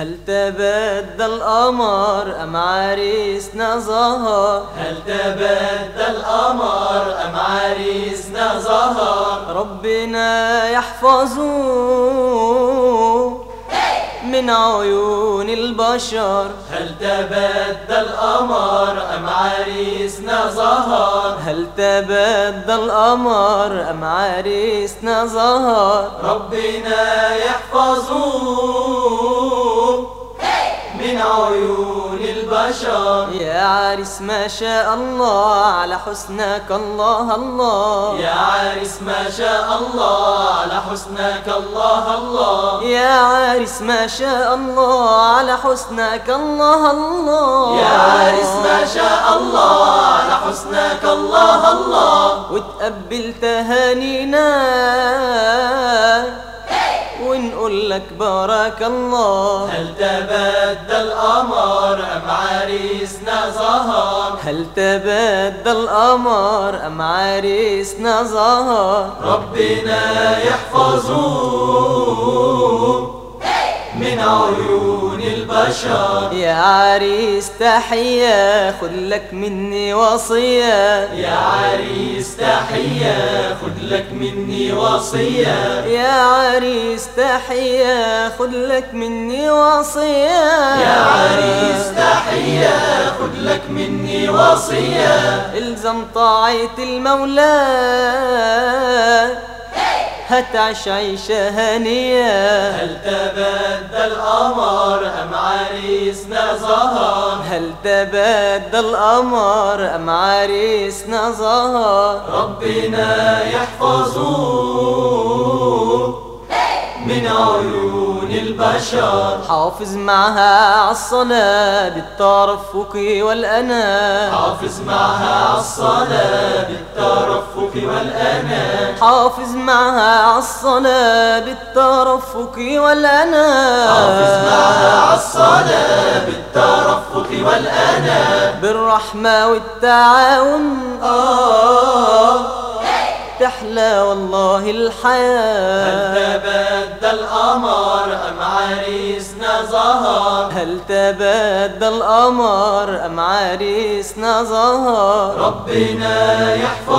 هل تبدى القمر أم عريسنا ظهر هل تبدى القمر أم عريسنا ظهر ربنا يحفظه من عيون البشر هل تبدى القمر أم عريسنا ظهر هل تبدى القمر أم عريسنا ظهر ربنا يحفظه من عيون البشر يا عريس ما شاء الله على حسنك الله الله يا عريس ما شاء الله على حسنك الله الله يا عريس ما شاء الله على حسنك الله الله يا عريس ما شاء الله على حسنك الله الله وتقبل تهانينا ونقول لك بارك الله هل تبدى القمر أم عريسنا ظهر هل تبدى القمر أم عريسنا ظهر ربنا يحفظه من عيون البشر يا عريس تحية خذ لك مني وصية يا عريس تحية خذ لك مني وصية يا عريس تحية خذ لك مني وصية يا عريس تحية خذ لك مني وصية الزم طاعة المولى هتعش عيشة هنية هل تبدى القمر أم عريسنا ظهر هل تبدى القمر أم عريسنا ظهر ربنا يحفظه من عيون البشر حافظ معها عالصلاة بالترفق والأناة حافظ معها عالصلاة بالترفق والأناة حافظ معها عالصلاة بالترفق والأناة حافظ معها عالصلاة بالترفق والأناة بالرحمة والتعاون آه تحلى والله هل الحياة تبدى القمر أم عريسنا ظهر هل تبدى القمر أم عريسنا ظهر ربنا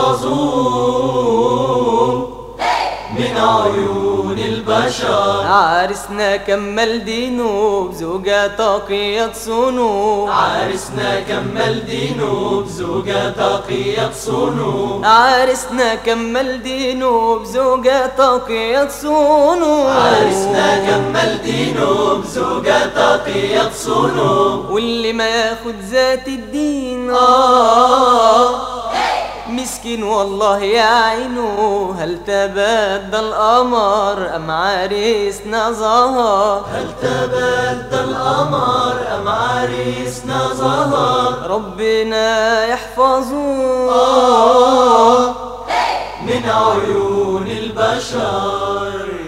يحفظه من عيون البشر عرسنا كمل دينه بزوجة تقية صنوع عرسنا كمل دينه بزوجة تقية صنوع عرسنا كمل دينه بزوجة تقية صنوع عرسنا كمل دينه بزوجة تقية صنوع واللي ما ياخد ذات الدين آه مسكين والله يا عينه هل تبدى القمر أم عريسنا ظهر هل تبدى القمر أم عريسنا ظهر ربنا يحفظه آه من عيون البشر